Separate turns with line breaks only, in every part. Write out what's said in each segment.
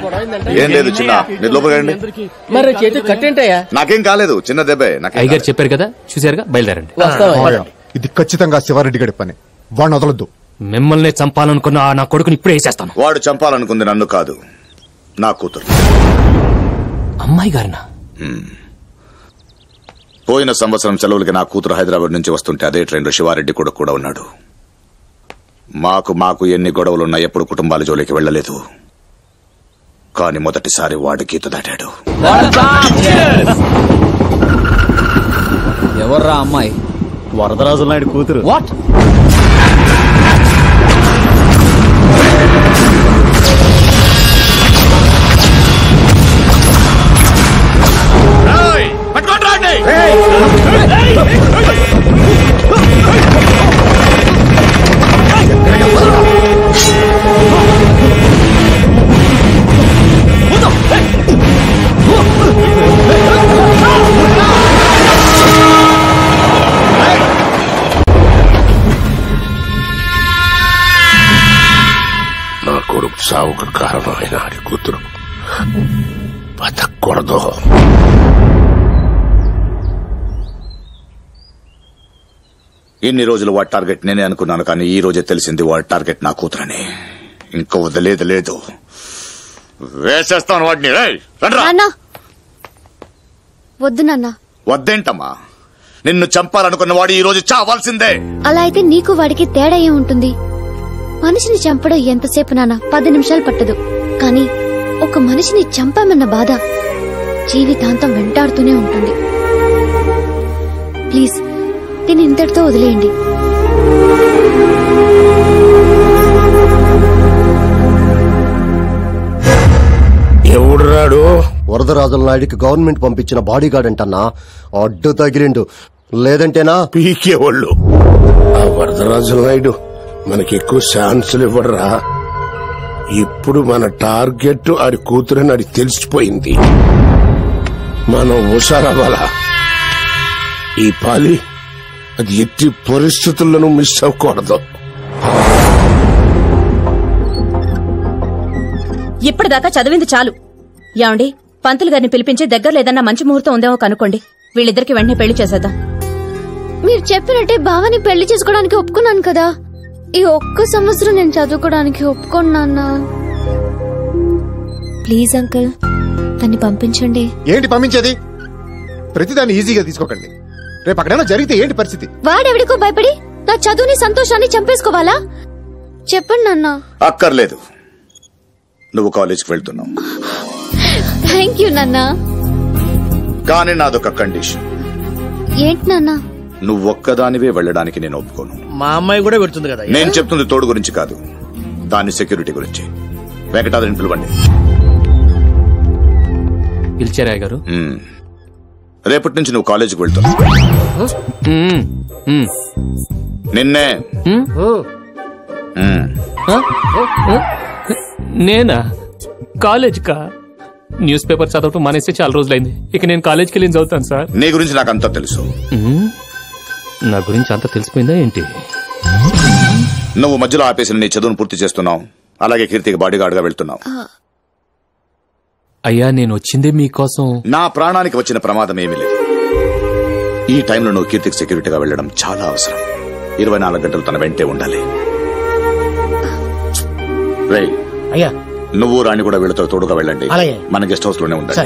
ఏం లేదు చిన్న మీరు లోపలికి రండి
మరి చేతి కట్టేంటయ్యా
నాకేం కాలేదు చిన్న దెబ్బే నాకేం
అయ్యగారు చెప్పారు కదా చూసారుగా బయలుదేరండి
వస్తావా
ఇది ఖచ్చితంగా శివారెడ్డి గడి పని వాడిని వదలొద్దు
మిమ్మల్ని చంపాలనుకున్న ఆ నా కొడుకుని ఇప్పుడే వేసేస్తాను
వాడు చంపాలనుకుంది నన్ను కాదు నా కూతురు
అమ్మాయి గారినా
పోయిన సంవత్సరం సెలవులకి నా కూతురు హైదరాబాద్ నుంచి వస్తుంటే అదే ట్రైన్లో శివారెడ్డి కొడుకు కూడా ఉన్నాడు మాకు మాకు ఎన్ని గొడవలున్నా ఎప్పుడు కుటుంబాల జోలికి వెళ్ళలేదు కానీ మొదటిసారి వాడు గీత దాటాడు
ఎవర్రా అమ్మాయి
వరదరాజు నాయుడు కూతురు
వాట్
నా కొడుకు సావుకు కారణమైన ఆడి కూతురు బతకూడదు
ఇన్ని రోజులు వాడి టార్గెట్ నేనే అనుకున్నాను కానీ ఈ రోజే తెలిసింది వాడి టార్గెట్ నా కూతురని ఇంకా వదిలేదు లేదు వేసేస్తాను వాడిని రేయ్, రండ్రా.
నాన్న వద్దు నాన్న
వద్దేంటమ్మా నిన్ను చంపాలనుకున్న వాడు ఈ రోజు చావాల్సిందే
అలా అయితే నీకు వాడికి తేడా ఏం ఉంటుంది మనిషిని చంపడం ఎంతసేపు నాన్న పది నిమిషాలు పట్టదు కానీ ఒక మనిషిని చంపామన్న బాధ జీవితాంతం వెంటాడుతూనే ఉంటుంది ప్లీజ్ దీన్ని ఇంతటితో వదిలేయండి
ఎవడు రాడు
వరదరాజుల నాయుడికి గవర్నమెంట్ పంపించిన బాడీగార్డ్ అంటన్నా అడ్డు తగిలిండు లేదంటేనా
పీకేవాళ్ళు ఆ వరదరాజు నాయుడు మనకి ఎక్కువ ఛాన్సులు ఇవ్వడరా ఇప్పుడు మన టార్గెట్ ఆడి కూతురని ఆడి తెలిసిపోయింది మనం హుషారవ్వాలా ఈ పాలి అది ఎట్టి పరిస్థితుల్లోనూ మిస్ అవ్వకూడదు
ఇప్పటిదాకా చదివింది చాలు యాండి పంతులు గారిని పిలిపించి దగ్గర లేదన్నా మంచి ముహూర్తం ఉందేమో కనుక్కోండి వీళ్ళిద్దరికి వెంటనే పెళ్లి చేసేద్దాం
మీరు చెప్పినట్టే భావని పెళ్లి చేసుకోవడానికి ఒప్పుకున్నాను కదా ఈ ఒక్క సంవత్సరం నేను చదువుకోవడానికి ఒప్పుకున్నా ప్లీజ్ అంకుల్ తన్ని పంపించండి
ఏంటి పంపించేది ప్రతిదాన్ని ఈజీగా తీసుకోకండి రేపు అక్కడైనా జరిగితే ఏంటి పరిస్థితి
వాడెవడికో భయపడి నా చదువుని సంతోషాన్ని చంపేసుకోవాలా చెప్పండి నాన్న
అక్కర్లేదు నువ్వు కాలేజీకి వెళ్తున్నావు
థ్యాంక్ యూ నాన్న
కానీ నాదొక కండిషన్
ఏంటి నాన్న
నువ్వు ఒక్కదానివే వెళ్ళడానికి నేను ఒప్పుకోను
మా అమ్మాయి కూడా పెడుతుంది కదా
నేను చెప్తుంది తోడు గురించి కాదు దాని సెక్యూరిటీ గురించి వెంకటాద్రిని పిలవండి
పిలిచారా అయ్యగారు
మ్మ్. రేపటి నుంచి నువ్వు కాలేజీకి వెళ్తున్నావు
మ్మ్. మ్మ్.
నిన్నే
మ్మ్.
మ్మ్.
ఆ? ఆ? నేనా కాలేజ్కా న్యూస్ పేపర్ చదవటం మానేస్తే చాలా రోజులైంది ఇక నేను కాలేజ్కి వెళ్ళి చదువుతాను సార్
నీ గురించి నాకు అంతా తెలుసు
మ్మ్. నా గురించి అంతా తెలిసిపోయిందా ఏంటి
నువ్వు మధ్యలో ఆపేసిన నీ చదువును పూర్తి చేస్తున్నావు అలాగే కీర్తికి బాడీగార్డ్ గా వెళ్తున్నావు
అయ్యా నేను వచ్చిందే మీకోసం
నా ప్రాణానికి వచ్చిన ప్రమాదం ఏమీ లేదు ఈ టైంలో నువ్వు కీర్తికి సెక్యూరిటీగా వెళ్ళడం చాలా అవసరం ఇరవై నాలుగు గంటలు తన వెంటే ఉండాలి రేయ్
అయ్యా
నువ్వు రాణి కూడా వీళ్ళతో తోడుగా వెళ్ళండి
అలాగే.
మన గెస్ట్ హౌస్ లోనే ఉండాలి
సరే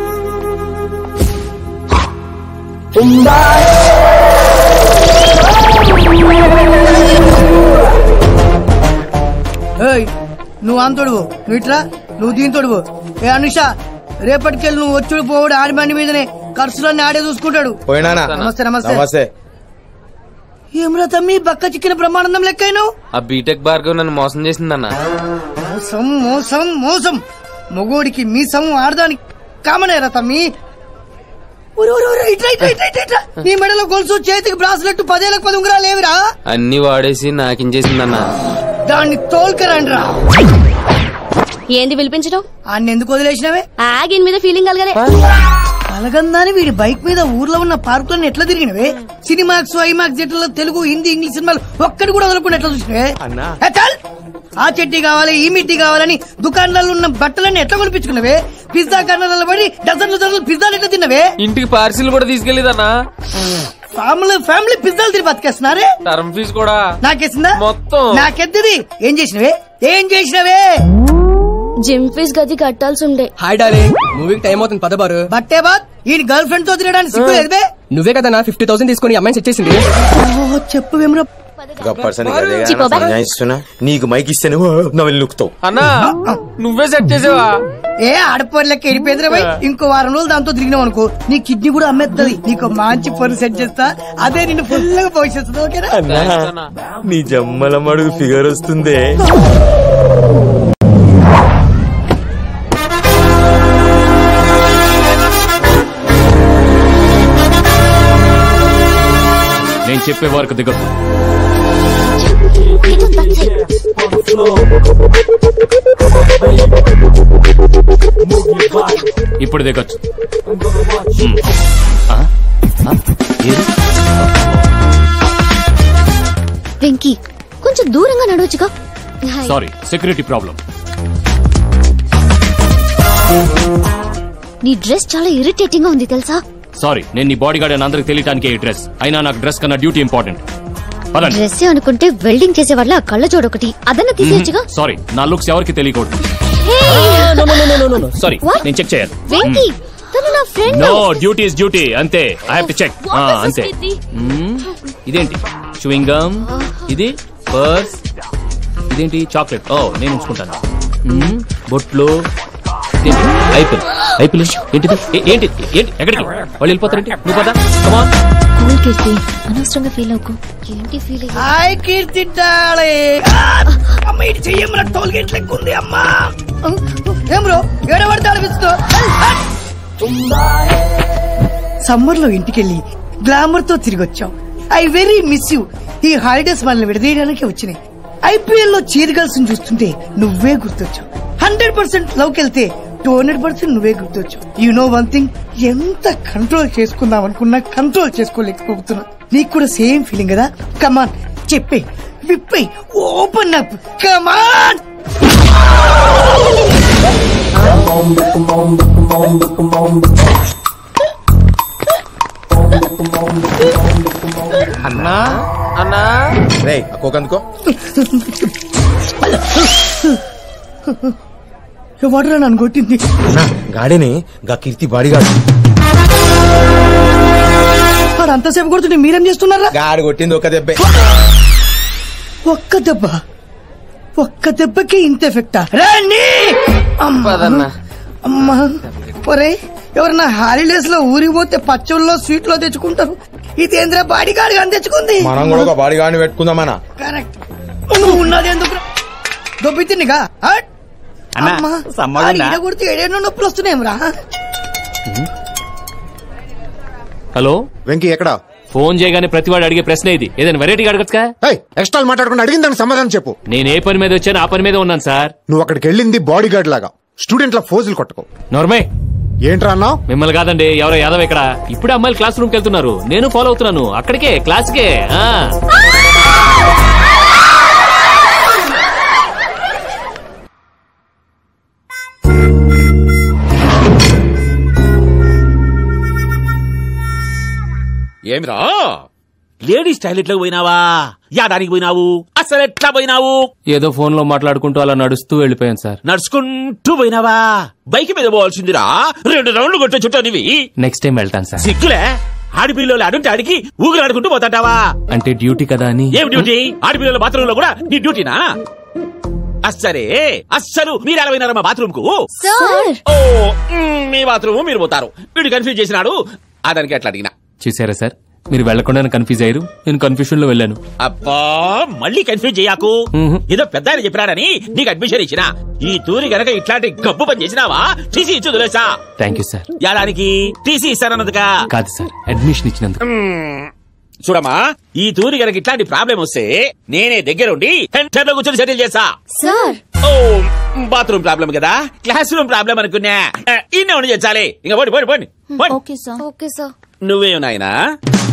ఏయ్ నువ్వు అంతొడువు నువ్వు ఇట్లా నువ్వు దీంతోడువు ఏ అనుష రేపటికెళ్ళి నువ్వు వచ్చుడు పోవుడు ఆడి బండి మీదనే ఖర్చులన్నీ ఆడే చూసుకుంటాడు
పోయినానా
నమస్తే నమస్తే
నమస్తే
ఏమ్రా తమ్మి బక్క చిక్కిన బ్రహ్మానందం లెక్కైను
ఆ బీటెక్ భార్గవ్ నన్ను మోసం చేసిందన్న
మోసం మోసం మోసం మొగోడికి మీసం ఆడదానికి కామనేరా తమ్మి ఒరే, ఒరే, ఒరే, ఇట్రా, ఇట్రా, ఇట్రా, ఇట్రా, ఇట్రా. నీ మెడలో గొలుసు చేతికి బ్రాస్లెట్ పదేళ్ళకి పది ఉంగరాలు లేవిరా
అన్ని వాడేసి నాకించేసిందన్న
దాన్ని తోల్కరండ్రా
ఏంది పిలిపించడం
అన్ని ఎందుకు వదిలేసినవే
ఆగిన మీద ఫీలింగ్ కలగలే
కలగందాని వీడి బైక్ మీద ఊర్లో ఉన్న పార్కులను ఎట్లా తిరిగినవే సినిమాక్స్ ఐమాక్స్ జట్లలో తెలుగు హిందీ ఇంగ్లీష్ సినిమాలు ఒక్కటి కూడా వదలకుండా ఎట్లా చూసినవే ఏ, చల్! ఆ చెట్టి కావాలి ఈ మిట్టి కావాలని దుకాణాలలో ఉన్న బట్టలన్నీ ఎట్లా కొనిపించుకున్నవే పిజ్జా కర్నర్లలో పడి డజన్లు డజన్లు పిజ్జాలు ఎట్లా తిన్నవే
ఇంటికి పార్సిల్ కూడా తీసుకెళ్లేదన్నా
ఫ్యామిలీ ఫ్యామిలీ పిజ్జాలు తిని బతికేస్తున్నారే
టర్మ్ ఫీజు కూడా
నాకేసిందా
మొత్తం
నాకెద్దది ఏం చేసినవే ఏం చేసినవే
జిమ్ ఫీజ్ గది కట్టాల్సి ఉండే
హాయ్ డార్లింగ్ మూవీకి టైం అవుతుంది పదబారు
బట్టే బాత్ ఈ గర్ల్ ఫ్రెండ్ తో తిరగడానికి సిగ్గు లేదు బే
నువ్వే కదా నా ఫిఫ్టీ థౌసండ్ తీసుకుని అమ్మాయిని సెట్ చేసింది
ఓ, చెప్పు వేమరా
నీకు మైక్ ఇస్తేనే నవ్వులు నొక్కుతావు
అన్నా నువ్వే సెట్ చేసావా
ఏ ఆడపోర్లకి వెళ్ళిపోయిందిరా భయ్ ఇంకో వారం రోజులు దాంతో తిరిగినావు అనుకో నీ కిడ్నీ కూడా అమ్మేస్తుంది నీకు మంచి పని సెట్ చేస్తా అదే నిన్ను ఫుల్ గా పోషిస్తుంది ఓకేనా
నీ జమ్మల మడుగు ఫిగర్ వస్తుందే
నేను చెప్పే వరకు దిగదు ఇప్పుడు దిగొచ్చు హ్మ్. ఆ? ఆ? ఏది?
వెంకీ కొంచెం దూరంగా నడవచ్చుగా
సారీ సెక్యూరిటీ ప్రాబ్లం
నీ డ్రెస్ చాలా ఇరిటేటింగ్ గా ఉంది తెలుసా
సారీ నేను నీ బాడీ గార్డ్ అని అందరికి తెలియటానికి ఈ డ్రెస్ అయినా నాకు డ్రెస్ కన్నా డ్యూటీ ఇంపార్టెంట్ పదండి
డ్రెస్ అనుకుంటే వెల్డింగ్ చేసే వాళ్ళ ఆ కళ్ళ జోడొకటి అదన్న తీసేయచ్చుగా
సారీ నా లుక్స్ ఎవరికి తెలియకూడదు
Hey!
Sorry
What?
నేను చెక్ చేయాలి
వెంకీ తను నా friend
no duty is duty అంతే ఐ హావ్ టు చెక్ అంతే మ్మ్. ఇదేంటి చూయింగ్ గమ్ ఇది పర్స్ ఇదేంటి చాక్లెట్ ఓ నేను ఉంచుకుంటాను మ్మ్. బొట్లు ఇదేంటి ఐపిల్ ఐపిల్ ఏంటిది ఏ- ఏంటి ఏంటి ఎక్కడికి వాళ్ళు వెళ్ళిపోతారంటే నువ్వు పదా కమాన్
కూల్ కీర్తి అనవసరంగా ఫీల్ అవ్వకు ఏంటి ఫీల్
హాయ్ కీర్తి డాళే అమ్మ ఇటు చెయ్యమ్మరా టోల్ గేట్ లెక్క ఉంది అమ్మా ఏం బ్రో ఏడబడితే అనిపిస్తుందో సమ్మర్ లో ఇంటికెళ్ళి గ్లామర్ తో తిరిగి వచ్చాం ఐ వెరీ మిస్ యూ ఈ హాలిడేస్ మనల్ని విడదీయడానికి వచ్చినాయి ఐపీఎల్ లో చీర్ గర్ల్స్ చూస్తుంటే నువ్వే గుర్తొచ్చావు హండ్రెడ్ పర్సెంట్ లవ్కి వెళ్తే టూ హండ్రెడ్ పర్సెంట్ నువ్వే గుర్తొచ్చావు యు నో వన్ థింగ్ ఎంత కంట్రోల్ చేసుకుందాం అనుకున్నా కంట్రోల్ చేసుకోలేకపోతున్నా నీకు కూడా సేమ్ ఫీలింగ్ కదా కమాన్ చెప్పే విప్పే ఓపెన్ అప్ కమాన్
అన్నా అన్నా
రే కోకందుకో
ఎవడరా నన్ను కొట్టింది
గాడిని గా కీర్తి బాడిగాడు
వాడు అంతసేపు కొడుతుంటే మీరేం చేస్తున్నారా
గాడి కొట్టింది ఒక దెబ్బే
ఒక్క దెబ్బ ఒక్క దెబ్బకి ఇంత ఎఫెక్టా రండి
పదన్నా.
అమ్మా ఒరే ఎవరన్నా హాలిడేస్ లో ఊరికి పోతే పచ్చళ్ళలో స్వీట్ లో తెచ్చుకుంటారు ఇదేంద్ర బాడీ గార్డ్ అని తెచ్చుకుంది
మనం కూడా ఒక బాడిగాడిని పెట్టుకుందామనా
కరెక్ట్ నువ్వు ఉన్నది ఎందుకు దొబ్బితినిగా
అన్నా, సమ్మగుందా?
కొడితే ఏడేనో నొప్పులు వస్తున్నాయేం రా
హలో
వెంకీ ఎక్కడా
ఫోన్ చేయగానే ప్రతివాడు అడిగే ప్రశ్న ఇది ఏదైనా వెరైటీగా అడగచ్చుగా
ఎక్స్ట్రా మాట్లాడకుండా అడిగిన దానికి సమాధానం చెప్పు
నేను ఏ పని మీద వచ్చాను ఆ పని మీద ఉన్నాను సార్
నువ్వు అక్కడికి వెళ్ళింది బాడీ గార్డ్ లాగా స్టూడెంట్ లా ఫోజులు కొట్టుకో
నోర్మే
ఏంట్రా అన్నావు
మిమ్మల్ని కాదండి ఎవరో యాదవ్ ఇక్కడ ఇప్పుడే అమ్మాయిలు క్లాస్ రూమ్కి వెళ్తున్నారు నేను ఫాలో అవుతున్నాను అక్కడికే క్లాస్కే ఆ.
ఏమిరా లేడీస్ టాయిలెట్ లో పోయినావా యాదానికి పోయినావు అసలు ఎట్లా పోయినావు
ఏదో ఫోన్ లో మాట్లాడుకుంటూ అలా నడుస్తూ వెళ్ళిపోయాను సార్
నడుచుకుంటూ పోయినావా బైక్ మీద పోవాల్సిందిరా రెండు రౌండ్లు కొట్టే చుట్టనివి
నెక్స్ట్ టైం వెళ్తాను సార్
సిగ్గులే ఆడిపిల్లలు ఆడుంటే ఆడికి ఊగులాడుకుంటూ పోతాంటావా
అంటే డ్యూటీ కదా అని
ఏం డ్యూటీ ఆడిపిల్లల బాత్రూమ్ లో కూడా నీ డ్యూటీనా అస్సరే అస్సలు మీరు ఎలా పోయినారమ్మా బాత్రూమ్ కు
సార్
ఓ మ్, మీ బాత్రూమ్ మీరు పోతారు వీడు కన్ఫ్యూజ్ చేసినాడు అదానికి అట్లా అడిగినా
చూసారా సార్ మీరు వెళ్లకుండానే కన్ఫ్యూజ్ అయ్యారు నేను కన్ఫ్యూషన్ లో వెళ్ళాను
అబ్బా మళ్ళీ కన్ఫ్యూజ్ చేయకు ఏదో పెద్ద ఆయన చెప్పినాడని నీకు అడ్మిషన్ ఇచ్చినా ఈ తూరి గనక ఇట్లాంటి గబ్బు పని చేసినావా టీసీ ఇచ్చు వదిలేసా
థ్యాంక్ యూ సార్
యాదానికి టీసీ ఇస్తానన్నదిగా
కాదు సార్ అడ్మిషన్ ఇచ్చినందుకు
మ్మ్. చూడమ్మా ఈ తూరి గనక ఇట్లాంటి ప్రాబ్లం వస్తే నేనే దగ్గరుండి సెంటర్ లో కూర్చొని సెటిల్ చేస్తా
సార్
ఓ బాత్రూమ్ ప్రాబ్లం కదా క్లాస్ రూమ్ ప్రాబ్లం అనుకున్నా ఇన్నే ఉండి చేసాలి ఇంకా పోండి పోండి పోండి పోండి
ఓకే సార్ ఓకే సార్
నువ్వే నాయనా